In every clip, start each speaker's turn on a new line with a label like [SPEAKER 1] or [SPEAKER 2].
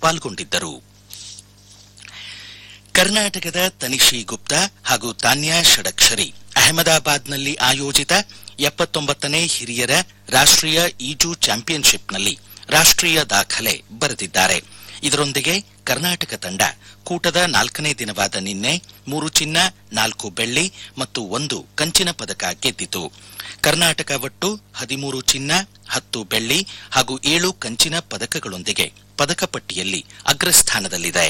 [SPEAKER 1] ಪಾಲ್ಗೊಂಡಿದ್ದರು ಕರ್ನಾಟಕದ ತನಿಷಿ ಗುಪ್ತಾ ಹಾಗೂ ತಾನ್ಯಾ ಷಡಕ್ಷರಿ ಅಹಮದಾಬಾದ್ನಲ್ಲಿ ಆಯೋಜಿತ ಎಪ್ಪತ್ತೊಂಬತ್ತನೇ ಹಿರಿಯರ ರಾಷ್ಟ್ರೀಯ ಈಜು ಚಾಂಪಿಯನ್ಶಿಪ್ನಲ್ಲಿ ರಾಷ್ಟ್ರೀಯ ದಾಖಲೆ ಬರೆದಿದ್ದಾರೆ ಇದರೊಂದಿಗೆ ಕರ್ನಾಟಕ ತಂಡ ಕೂಟದ ನಾಲ್ಕನೇ ದಿನವಾದ ನಿನ್ನೆ ಮೂರು ಚಿನ್ನ ನಾಲ್ಕು ಬೆಳ್ಳಿ ಮತ್ತು ಒಂದು ಕಂಚಿನ ಪದಕ ಗೆದ್ದಿತು ಕರ್ನಾಟಕ ಒಟ್ಟು ಹದಿಮೂರು ಚಿನ್ನ ಹತ್ತು ಬೆಳ್ಳಿ ಹಾಗೂ ಏಳು ಕಂಚಿನ ಪದಕಗಳೊಂದಿಗೆ ಪದಕ ಪಟ್ಟಿಯಲ್ಲಿ ಅಗ್ರಸ್ಥಾನದಲ್ಲಿದೆ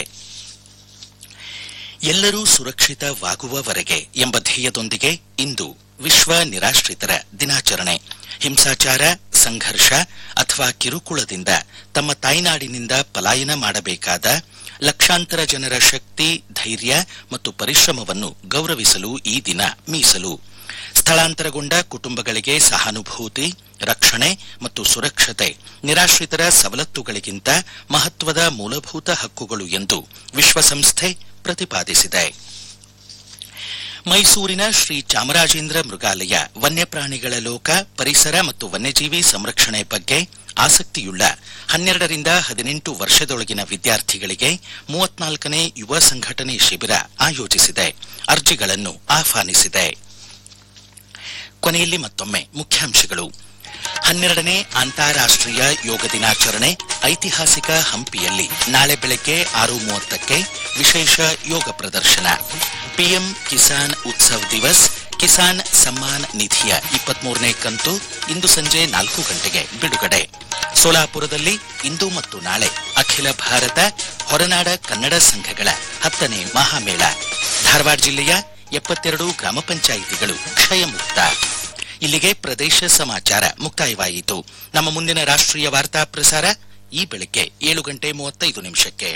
[SPEAKER 1] ಎಲ್ಲರೂ ಸುರಕ್ಷಿತವಾಗುವವರೆಗೆ ಎಂಬ ಧ್ಯೇಯದೊಂದಿಗೆ ಇಂದು ವಿಶ್ವ ನಿರಾಶ್ರಿತರ ದಿನಾಚರಣೆ ಹಿಂಸಾಚಾರ ಸಂಘರ್ಷ ಅಥವಾ ಕಿರುಕುಳದಿಂದ ತಮ್ಮ ತಾಯ್ನಾಡಿನಿಂದ ಪಲಾಯನ ಮಾಡಬೇಕಾದ ಲಕ್ಷಾಂತರ ಜನರ ಶಕ್ತಿ ಧೈರ್ಯ ಮತ್ತು ಪರಿಶ್ರಮವನ್ನು ಗೌರವಿಸಲು ಈ ದಿನ ಮೀಸಲು ಸ್ಥಳಾಂತರಗೊಂಡ ಕುಟುಂಬಗಳಿಗೆ ಸಹಾನುಭೂತಿ ರಕ್ಷಣೆ ಮತ್ತು ಸುರಕ್ಷತೆ ನಿರಾಶ್ರಿತರ ಸವಲತ್ತುಗಳಿಗಿಂತ ಮಹತ್ವದ ಮೂಲಭೂತ ಹಕ್ಕುಗಳು ಎಂದು ವಿಶ್ವಸಂಸ್ಥೆ ಪ್ರತಿಪಾದಿಸಿದೆ ಮೈಸೂರಿನ ಶ್ರೀ ಚಾಮರಾಜೇಂದ್ರ ಮೃಗಾಲಯ ವನ್ಯಪ್ರಾಣಿಗಳ ಲೋಕ ಪರಿಸರ ಮತ್ತು ವನ್ಯಜೀವಿ ಸಂರಕ್ಷಣೆ ಬಗ್ಗೆ ಆಸಕ್ತಿಯುಳ್ಳ ಹನ್ನೆರಡರಿಂದ ಹದಿನೆಂಟು ವರ್ಷದೊಳಗಿನ ವಿದ್ಯಾರ್ಥಿಗಳಿಗೆ ಮೂವತ್ನಾಲ್ಕನೇ ಯುವ ಸಂಘಟನೆ ಶಿಬಿರ ಆಯೋಜಿಸಿದೆ ಅರ್ಜಿಗಳನ್ನು ಆಹ್ವಾನಿಸಿದೆ ಕೊನೆಯಲ್ಲಿ ಮತ್ತೊಮ್ಮೆ ಮುಖ್ಯಾಂಶಗಳು ಹನ್ನೆರಡನೇ ಅಂತಾರಾಷ್ಟ್ರೀಯ ಯೋಗ ದಿನಾಚರಣೆ ಐತಿಹಾಸಿಕ ಹಂಪಿಯಲ್ಲಿ ನಾಳೆ ಬೆಳಗ್ಗೆ ಆರು ಮೂವತ್ತಕ್ಕೆ ವಿಶೇಷ ಯೋಗ ಪ್ರದರ್ಶನ ಪಿಎಂ ಕಿಸಾನ್ ಉತ್ಸವ್ ದಿವಸ್ ಕಿಸಾನ್ ಸಮ್ಮಾನ್ ನಿಧಿಯ ಇಪ್ಪತ್ಮೂರನೇ ಕಂತು ಇಂದು ಸಂಜೆ ನಾಲ್ಕು ಗಂಟೆಗೆ ಬಿಡುಗಡೆ ಸೋಲಾಪುರದಲ್ಲಿ ಇಂದು ಮತ್ತು ನಾಳೆ ಅಖಿಲ ಭಾರತ ಹೊರನಾಡ ಕನ್ನಡ ಸಂಘಗಳ ಹತ್ತನೇ ಮಹಾಮೇಳ ಧಾರವಾಡ ಜಿಲ್ಲೆಯ ಎಪ್ಪತ್ತೆರಡು ಗ್ರಾಮ ಪಂಚಾಯಿತಿಗಳು ಕ್ಷಯಮುಕ್ತ ಇಲ್ಲಿಗೆ ಪ್ರದೇಶ ಸಮಾಚಾರ ಮುಕ್ತಾಯವಾಯಿತು ನಮ್ಮ ಮುಂದಿನ ರಾಷ್ಟ್ರೀಯ ವಾರ್ತಾ ಪ್ರಸಾರ ಈ ಬೆಳಗ್ಗೆ ಏಳು ಗಂಟೆ ಮೂವತ್ತೈದು ನಿಮಿಷಕ್ಕೆ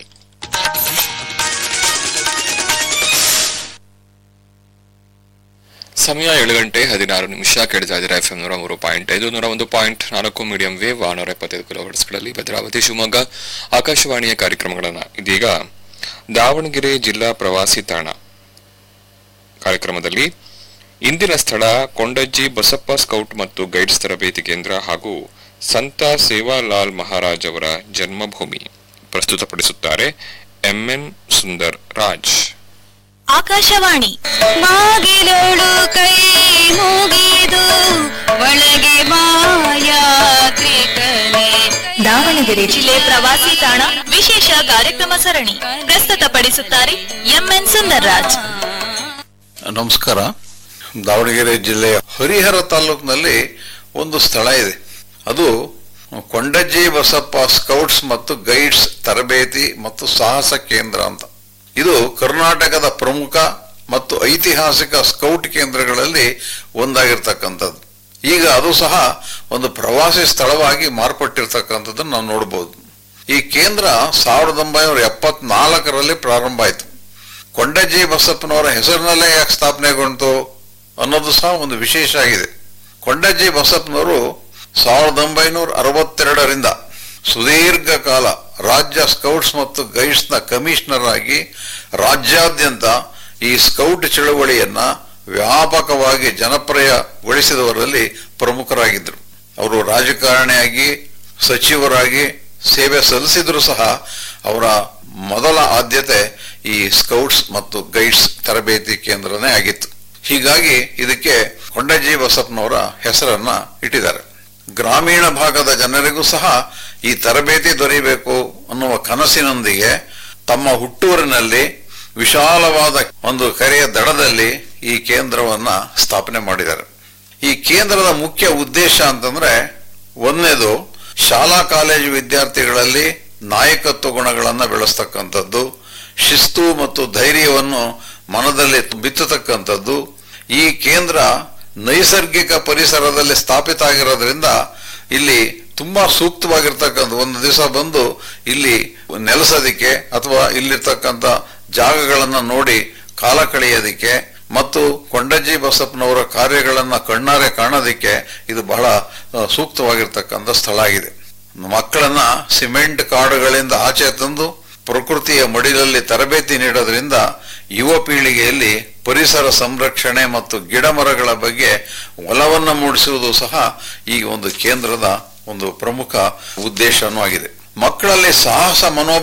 [SPEAKER 2] ಸಮಯ ಏಳು ಗಂಟೆ ಹದಿನಾರು ನಿಮಿಷ ಕೇಳ್ತಾ ಇದ್ದೀರಾ ಎಫ್ ಎಂ ನೂರ ಮೂರು ಪಾಯಿಂಟ್ ಐದು ನೂರ ಒಂದು ಪಾಯಿಂಟ್ ನಾಲ್ಕು ಮೀಡಿಯಂ ವೇವ್ ನಾನೂರ ಎಪ್ಪತ್ತೈದು ಕಿಲೋಹರ್ಟ್ಸ್ಗಳಲ್ಲಿ ಭದ್ರಾವತಿ ಶಿವಮೊಗ್ಗ ಆಕಾಶವಾಣಿಯ ಕಾರ್ಯಕ್ರಮಗಳನ್ನ ಇದೀಗ ದಾವಣಗೆರೆ ಜಿಲ್ಲಾ ಪ್ರವಾಸಿ ತಾಣ ಕಾರ್ಯಕ್ರಮದಲ್ಲಿ ಇಂದಿನ ಸ್ಥಳ ಕೊಂಡಜ್ಜಿ ಬಸಪ್ಪ ಸ್ಕೌಟ್ ಮತ್ತು ಗೈಡ್ಸ್ ತರಬೇತಿ ಕೇಂದ್ರ ಹಾಗೂ ಸಂತ ಸೇವಾಲಾಲ್ ಮಹಾರಾಜ್ ಅವರ ಜನ್ಮಭೂಮಿ ಪ್ರಸ್ತುತಪಡಿಸುತ್ತಾರೆ ಎಂಎನ್ ಸುಂದರ್ ರಾಜ್
[SPEAKER 3] ಆಕಾಶವಾಣಿ ಬಾಗಿಲೋಳು ಕೈ ಮುಗಿದು ಒಳಗೆ ಮಾಯಾತ್ರಿಕನೆ ದಾವಣಗೆರೆ ಜಿಲ್ಲೆ ಪ್ರವಾಸಿ ತಾಣ ವಿಶೇಷ ಕಾರ್ಯಕ್ರಮ ಸರಣಿ ಪ್ರಸ್ತುತಪಡಿಸುತ್ತಾರೆ ಎಂಎನ್ ಸುಂದರ್ರಾಜ್
[SPEAKER 4] ನಮಸ್ಕಾರ ದಾವಣಗೆರೆ ಜಿಲ್ಲೆಯ ಹರಿಹರ ತಾಲೂಕಿನಲ್ಲಿ ಒಂದು ಸ್ಥಳ ಇದೆ ಅದು ಕೊಂಡಜ್ಜಿ ಬಸಪ್ಪ ಸ್ಕೌಟ್ಸ್ ಮತ್ತು ಗೈಡ್ಸ್ ತರಬೇತಿ ಮತ್ತು ಸಾಹಸ ಕೇಂದ್ರ ಅಂತ ಇದು ಕರ್ನಾಟಕದ ಪ್ರಮುಖ ಮತ್ತು ಐತಿಹಾಸಿಕ ಸ್ಕೌಟ್ ಕೇಂದ್ರಗಳಲ್ಲಿ ಒಂದಾಗಿರ್ತಕ್ಕಂಥದ್ದು ಈಗ ಅದು ಸಹ ಒಂದು ಪ್ರವಾಸಿ ಸ್ಥಳವಾಗಿ ಮಾರ್ಪಟ್ಟಿರ್ತಕ್ಕಂಥದ್ದನ್ನು ನಾವು ನೋಡಬಹುದು ಈ ಕೇಂದ್ರ ಸಾವಿರದ ಒಂಬೈನೂರ ಎಪ್ಪತ್ನಾಲ್ಕರಲ್ಲಿ ಪ್ರಾರಂಭ ಆಯಿತು ಕೊಂಡಜ್ಜಿ ಬಸಪ್ಪನವರ ಹೆಸರಿನಲ್ಲೇ ಯಾಕೆ ಸ್ಥಾಪನೆಗೊಂಡು ಅನ್ನೋದು ಸಹ ಒಂದು ವಿಶೇಷ ಆಗಿದೆ ಕೊಂಡಜ್ಜಿ ಬಸಪ್ಪನವರು ಸಾವಿರದ ಒಂಬೈನೂರ ಅರವತ್ತೆರಡರಿಂದ ಸುದೀರ್ಘ ಕಾಲ ರಾಜ್ಯ ಸ್ಕೌಟ್ಸ್ ಮತ್ತು ಗೈಡ್ಸ್ನ ಕಮಿಷನರ್ ಆಗಿ ರಾಜ್ಯಾದ್ಯಂತ ಈ ಸ್ಕೌಟ್ ಚಳವಳಿಯನ್ನ ವ್ಯಾಪಕವಾಗಿ ಜನಪ್ರಿಯಗೊಳಿಸಿದವರಲ್ಲಿ ಪ್ರಮುಖರಾಗಿದ್ದರು ಅವರು ರಾಜಕಾರಣಿಯಾಗಿ ಸಚಿವರಾಗಿ ಸೇವೆ ಸಲ್ಲಿಸಿದ್ರು ಸಹ ಅವರ ಮೊದಲ ಆದ್ಯತೆ ಈ ಸ್ಕೌಟ್ಸ್ ಮತ್ತು ಗೈಡ್ಸ್ ತರಬೇತಿ ಕೇಂದ್ರನೇ ಆಗಿತ್ತು ಹೀಗಾಗಿ ಇದಕ್ಕೆ ಕೊಂಡಜ್ಜಿ ಬಸಪ್ಪನವರ ಹೆಸರನ್ನ ಇಟ್ಟಿದ್ದಾರೆ ಗ್ರಾಮೀಣ ಭಾಗದ ಜನರಿಗೂ ಸಹ ಈ ತರಬೇತಿ ದೊರೆಯಬೇಕು ಅನ್ನುವ ಕನಸಿನೊಂದಿಗೆ ತಮ್ಮ ಹುಟ್ಟೂರಿನಲ್ಲಿ ವಿಶಾಲವಾದ ಒಂದು ಕೆರೆಯ ದಡದಲ್ಲಿ ಈ ಕೇಂದ್ರವನ್ನ ಸ್ಥಾಪನೆ ಮಾಡಿದ್ದಾರೆ ಈ ಕೇಂದ್ರದ ಮುಖ್ಯ ಉದ್ದೇಶ ಅಂತಂದ್ರೆ ಒಂದನೇದು ಶಾಲಾ ಕಾಲೇಜು ವಿದ್ಯಾರ್ಥಿಗಳಲ್ಲಿ ನಾಯಕತ್ವ ಗುಣಗಳನ್ನ ಬೆಳೆಸ್ತಕ್ಕಂಥದ್ದು ಶಿಸ್ತು ಮತ್ತು ಧೈರ್ಯವನ್ನು ಮನದಲ್ಲಿ ಬಿತ್ತತಕ್ಕಂಥದ್ದು ಈ ಕೇಂದ್ರ ನೈಸರ್ಗಿಕ ಪರಿಸರದಲ್ಲಿ ಸ್ಥಾಪಿತ ಆಗಿರೋದ್ರಿಂದ ಇಲ್ಲಿ ತುಂಬಾ ಸೂಕ್ತವಾಗಿರ್ತಕ್ಕಂಥ ಒಂದು ದಿವಸ ಬಂದು ಇಲ್ಲಿ ನೆಲೆಸೋದಿಕ್ಕೆ ಅಥವಾ ಇಲ್ಲಿರ್ತಕ್ಕಂಥ ಜಾಗಗಳನ್ನ ನೋಡಿ ಕಾಲ ಕಳೆಯೋದಿಕ್ಕೆ ಮತ್ತು ಕೊಂಡಜ್ಜಿ ಬಸಪ್ಪನವರ ಕಾರ್ಯಗಳನ್ನ ಕಣ್ಣಾರೆ ಕಾಣೋದಿಕ್ಕೆ ಇದು ಬಹಳ ಆ, ಸೂಕ್ತವಾಗಿರ್ತಕ್ಕಂಥ ಸ್ಥಳ ಆಗಿದೆ ಮಕ್ಕಳನ್ನ ಸಿಮೆಂಟ್ ಕಾಡುಗಳಿಂದ ಆಚೆ ತಂದು ಪ್ರಕೃತಿಯ ಮಡಿಲಲ್ಲಿ ತರಬೇತಿ ನೀಡೋದ್ರಿಂದ ಯುವ ಪೀಳಿಗೆಯಲ್ಲಿ ಪರಿಸರ ಸಂರಕ್ಷಣೆ ಮತ್ತು ಗಿಡ ಮರಗಳ ಬಗ್ಗೆ ಒಲವನ್ನು ಮೂಡಿಸುವುದು ಸಹ ಈ ಒಂದು ಕೇಂದ್ರದ ಒಂದು ಪ್ರಮುಖ ಉದ್ದೇಶನೂ ಆಗಿದೆ ಮಕ್ಕಳಲ್ಲಿ ಸಾಹಸ ಮನೋ